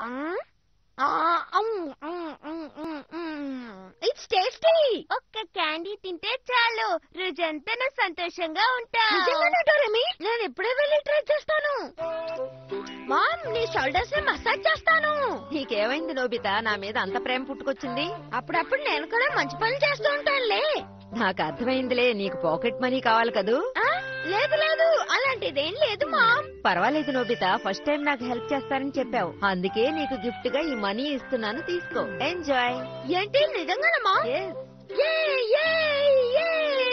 It's tasty ఒక్క candy తింటే చాలు రోజంతా నా సంతోషంగా ఉంటా నిజంగానే డోరేమి నేను ఇప్పుడే వెళ్ళి ట్రై చేస్తాను మామ్ నీ షోల్డర్స్ ని మసాజ్ చేస్తాను నీకేమైంది నోబిత నా మీద అంత ప్రేమ పుట్టుకొచ్చింది అప్పుడప్పుడు నేను కూడా మంచి పనులు చేస్తూ ఉంటానులే నాకు అర్థమైందిలే నీకు పాకెట్ మనీ కావాలి కదూ ఆ, లేదు లేదు అలాంటిదేం లేదు మామ్ పర్వాలేదు నోబిత ఫస్ట్ టైం నాకు హెల్ప్ చేస్తారని చెప్పావు అందుకే నీకు గిఫ్ట్ గా ఈ మనీ ఇస్తున్నాను తీసుకో ఎంజాయ్ ఏంటి నిజంగానే మామ్ యే, యే, యే.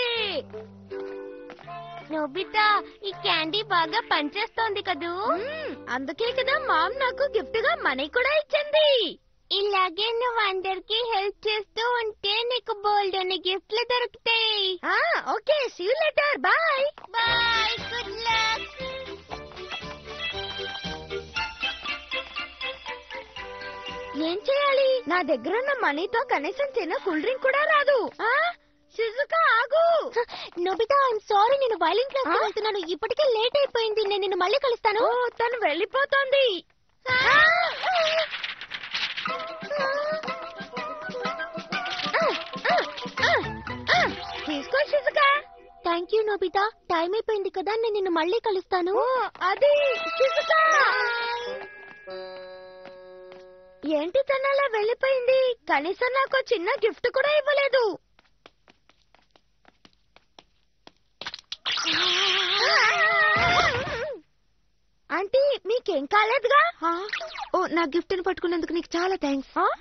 నోబితా ఈ క్యాండీ బాగా పనిచేస్తోంది కదూ మ్మ్, అందుకే కదా మామ్ నాకు గిఫ్ట్ గా మనీ కూడా ఇచ్చింది ఇలాగే నువ్వు అందరికి హెల్ప్ చేస్తూ ఉంటే నీకు బోల్డ్ అని గిఫ్ట్లు దొరుకుతాయి ఆ okay see you later bye bye good luck ఏం చేయాలి నా దగ్గర ఉన్న మనీతో కనీసం చిన్న కూల్ డ్రింక్ కూడా రాదు ఆ షిజుకా ఆగు నోబితా ఐఎమ్ సారీ నేను వైలిన్ క్లాస్ ఆ? వెళ్తున్నాను ఇప్పటికే లేట్ అయిపోయింది నేను నిన్ను మళ్ళీ కలుస్తాను ఓ తను వెళ్ళిపోతోంది ఆ! ఆ, ఆ, ఆ, ఆ. తీసుకో Shizuka thank you Nobita time అయిపోయింది కదా నేను నిన్ను మళ్ళీ కలుస్తాను ఓ అది షిజుకా ఏంటి తను అలా వెళ్ళిపోయింది కనీసం నాకు చిన్న గిఫ్ట్ కూడా ఇవ్వలేదు ఆంటీ మీకేం కాలేదుగా ఆ? ఓ నా గిఫ్ట్ ని పట్టుకున్నందుకు నీకు చాలా థ్యాంక్స్ ఆ?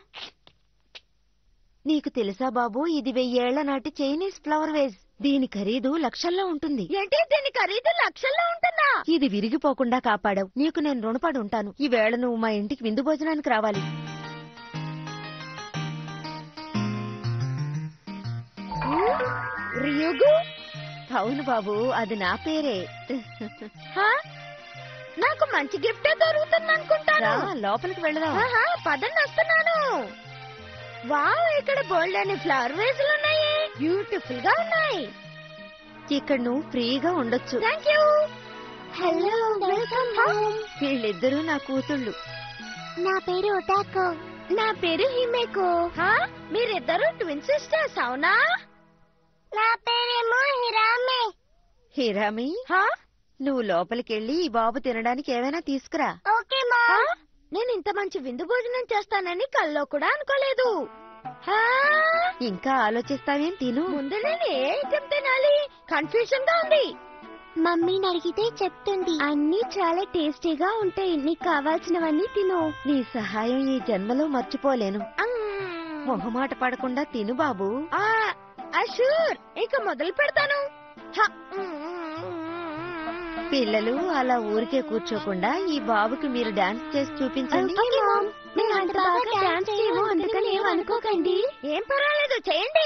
నీకు తెలుసా బాబు ఇది వెయ్యేళ్ల నాటి చైనీస్ ఫ్లవర్ వేజ్ దీని ఖరీదు లక్షల్లో ఉంటుంది ఏంటి దీని ఖరీదు లక్షల్లో ఉంటుందా ఇది విరిగిపోకుండా కాపాడావు నీకు నేను రుణపడి ఉంటాను ఈ వేళ నువ్వు మా ఇంటికి విందు భోజనానికి రావాలి రియుగు అవును బాబు అది నా పేరే హా? నాకు మంచి గిఫ్టే దొరుకుతుంది అనుకుంటాను రా, లోపలికి వెళదాం ఆహా, పదండి వస్తున్నాను వావ్ ఇక్కడ బోల్డ్ అని ఫ్లవర్ వేసులు ఉన్నాయి బ్యూటిఫుల్ గా ఉన్నాయి ఇక్కడ నువ్వు ఫ్రీగా ఉండొచ్చు thank you hello welcome home వీళ్ళిద్దరూ నా కూతుళ్ళు నా పేరు ఒటాకో నా పేరు హిమేకో హా? మీరిద్దరు ట్విన్ సిస్టర్స్ అవునా నా పేరేమో హిరామే హిరామి హా? నువ్వు లోపలికెళ్ళి ఈ బాబు తినడానికి ఏమైనా తీసుకురా ఓకే హా? మా నేను ఇంత మంచి విందు భోజనం చేస్తానని కల్లో కూడా అనుకోలేదు హా? ఇంకా ఆలోచిస్తావేం తిను ముందు నేను ఏ ఐటెం తినాలి కన్ఫ్యూజన్ గా ఉంది మమ్మీని అడిగితే చెప్తుంది అన్ని చాలా టేస్టీగా ఉంటాయి నీకు కావాల్సినవన్నీ తిను నీ సహాయం ఈ జన్మలో మర్చిపోలేను మ్మ్. మొహమాట పడకుండా తిను బాబు ఆ అషూర్ ఇక మొదలు పెడతాను హ. పిల్లలు అలా ఊరికే కూర్చోకుండా ఈ బాబుకి మీరు డాన్స్ చేసి చూపించండి ఓకే మామ్ మేము అంత బాగా డాన్స్ చేయము అందుకని ఏం అనుకోకండి ఏం పర్వాలేదు చేయండి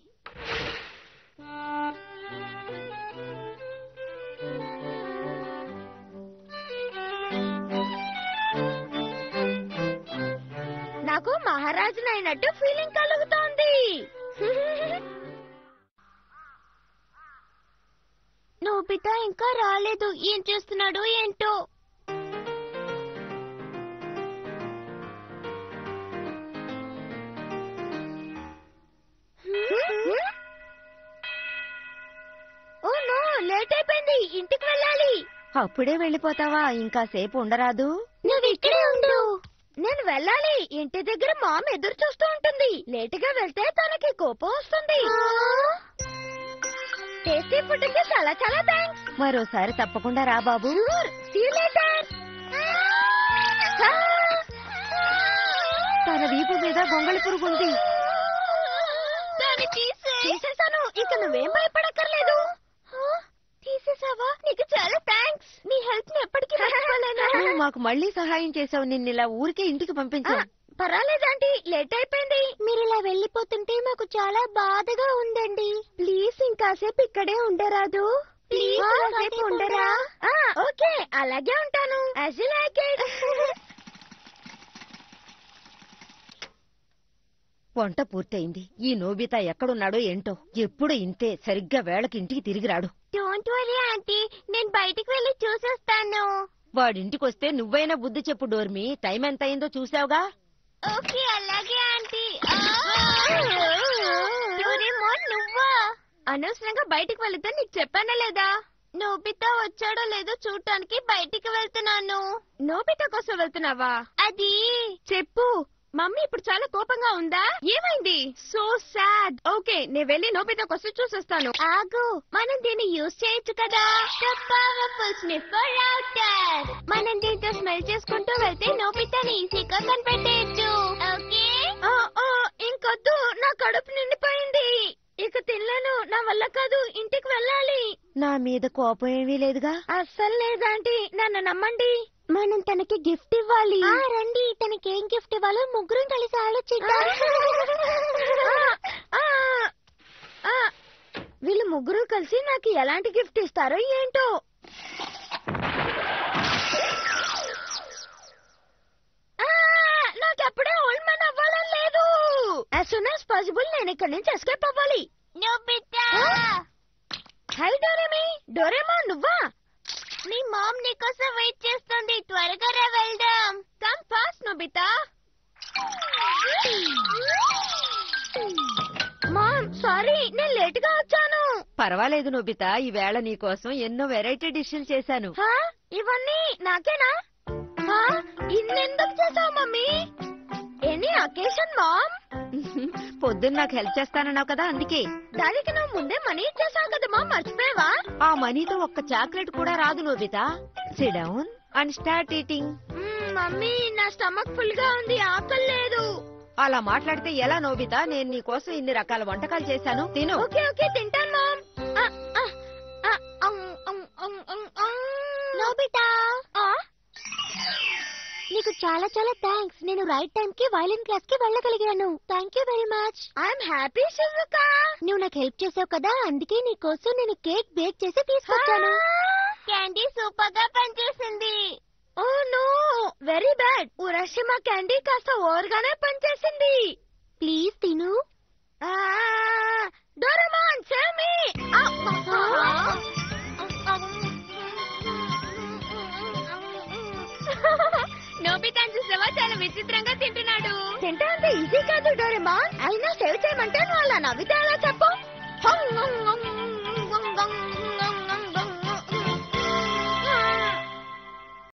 నాకు మహారాజునైనట్టు ఫీలింగ్ కలుగుతోంది నోబితా ఇంకా రాలేదు ఏం చేస్తున్నాడు ఏంటో ఓ నో లేట్ అయిపోయింది ఇంటికి వెళ్ళాలి అప్పుడే వెళ్ళిపోతావా ఇంకా సేపు ఉండరాదు నువ్వు ఇక్కడే ఉండు నేను వెళ్ళాలి ఇంటి దగ్గర మామ్ ఎదురు చూస్తూ ఉంటుంది లేటుగా వెళ్తే తనకి కోపం వస్తుంది టేస్టీ ఫుడ్ కి చాలా చాలా థ్యాంక్స్ మరోసారి తప్పకుండా రా బాబు సీ లేటర్ తన వీపు మీద గొంగళి పురుగుంది దాన్ని తీసే తీసేసాను ఇక నువ్వేం భయపడక్కర్లేదు తీసేసావా నీకు చాలా థ్యాంక్స్ నీ హెల్ప్ ని ఎప్పటికీ మర్చిపోలేను నువ్వు మాకు మళ్ళీ సహాయం చేసావు నిన్ను ఇలా ఊరికే ఇంటికి ఆ, పంపించావు పర్వాలేదండి లేట్ అయిపోయింది మీరు ఇలా వెళ్ళిపోతుంటే మాకు చాలా బాధగా ఉందండి ప్లీజ్ ఇంకాసేపు ఇక్కడే ఉండరాదు ప్లీజ్ ఆ, కాసేపు కాసేపు ఉండరా ఆ, ఓకే అలాగే ఉంటాను యాజ్ యు లైక్ ఇట్ వంట పూర్తయింది ఈ నోబితా ఎక్కడున్నాడో ఏంటో ఎప్పుడు ఇంతే సరిగ్గా వేళకి ఇంటికి తిరిగి రాడు డోంట్ వరీ ఆంటీ నేను బయటికి వెళ్ళి చూసొస్తాను వాడింటికి వస్తే నువ్వైనా బుద్ధి చెప్పు డోర్మి టైం ఎంత అయిందో చూసావుగా ఓకే అలాగే ఆంటీ డోరేమోన్ నువ్వా అనవసరంగా బయటికి వెళితే నీకు చెప్పానా లేదా నోబితా వచ్చాడో లేదో చూడటానికి బయటికి వెళ్తున్నాను నోబితా కోసం వెళ్తున్నావా అది చెప్పు మమ్మీ ఇప్పుడు చాలా కోపంగా ఉందా ఏమైంది సో సాడ్ ఓకే నేను వెళ్ళి నోబితా కోసం చూసొస్తాను ఆగు మనం దీన్ని యూజ్ చేయొచ్చు కదా పవర్ఫుల్ స్నిఫర్ అవుటర్ మనం దీంతో స్మెల్ చేసుకుంటూ వెళ్తే నోబితాని ఈజీగా కనిపెట్టేయచ్చు ఓకే ఇంకొద్దు నా కడుపు నిండిపోయింది ఇక తినలేను నా వల్ల కాదు ఇంటికి వెళ్ళాలి నా మీద కోపం ఏమీ లేదుగా అస్సలు లేదాంటీ నన్ను నమ్మండి మనం తనకి గిఫ్ట్ ఇవ్వాలి ఆ, రండి తనకి ఏం గిఫ్ట్ ఇవ్వాలో ముగ్గురం కలిసి ఆలోచిద్దాం ఆ, ఆ, వీళ్ళు ముగ్గురు కలిసి నాకు ఎలాంటి గిఫ్ట్ ఇస్తారో ఏంటో ఆ, నాకెప్పుడే ఓల్డ్ మ్యాన్ అవ్వాలని లేదు యాజ్ సూన్ యాజ్ పాసిబుల్ నేను ఇక్కడి నుంచి ఎస్కేప్ అవ్వాలి హై డోరేమి డోరేమో నువ్వా నీ మామ్ నీకోసం వెయిట్ చేస్తుంది త్వరగా రా వెళ్దాం come fast Nobita mom sorry నేను లేట్ గా వచ్చాను పర్వాలేదు నోబితా ఈవేళ నీకోసం ఎన్నో వెరైటీ డిష్లు చేశాను హా? ఇవన్నీ నాకేనా హా? ఇన్నెందుకు చేసావు మమ్మీ ఎనీ అకేషన్ మామ్ పొద్దున్న నాకు హెల్ప్ చేస్తానన్నావు కదా అందుకే దానికి నువ్వు ముందే మనీ ఇచ్చేసావు కదా మామ్ మర్చిపోయావా ఆ మనీతో ఒక్క చాక్లెట్ కూడా రాదు Nobita sit down and start eating hmm, mummy నా స్టమక్ ఫుల్ గా ఉంది ఆకలి లేదు అలా మాట్లాడితే ఎలా నోబితా నేను నీ కోసం ఇన్ని రకాల వంటకాలు చేశాను తిను ఓకే ఓకే తింటాను మామ్ ఆ, ఆ, ఆ, అం, అం, అం, అం, అం. నోబితా ఆ? నీకు చాలా చాలా థ్యాంక్స్ నేను రైట్ టైం కి వైలిన్ క్లాస్ కి వెళ్ళగలిగాను thank you very much I'm happy శివుక నువ్వు నాకు హెల్ప్ చేసావు కదా అందుకే నీ కోసం నేను కేక్ బేక్ చేసి తీసుకొచ్చాను క్యాండీ సూపర్ గా పనిచేసింది oh no very bad Urashima candy కాస్త ఓవర్ గానే పనిచేసింది ప్లీజ్ తిను డోరమాన్ సేవ్ మీ నోబితాన్ చూసావా చాలా విచిత్రంగా తింటున్నాడు తింటే అంత ఈజీ కాదు డోరేమాన్ అయినా సేవ్ చేయమంటే నువ్వు అలా నవ్వితే ఎలా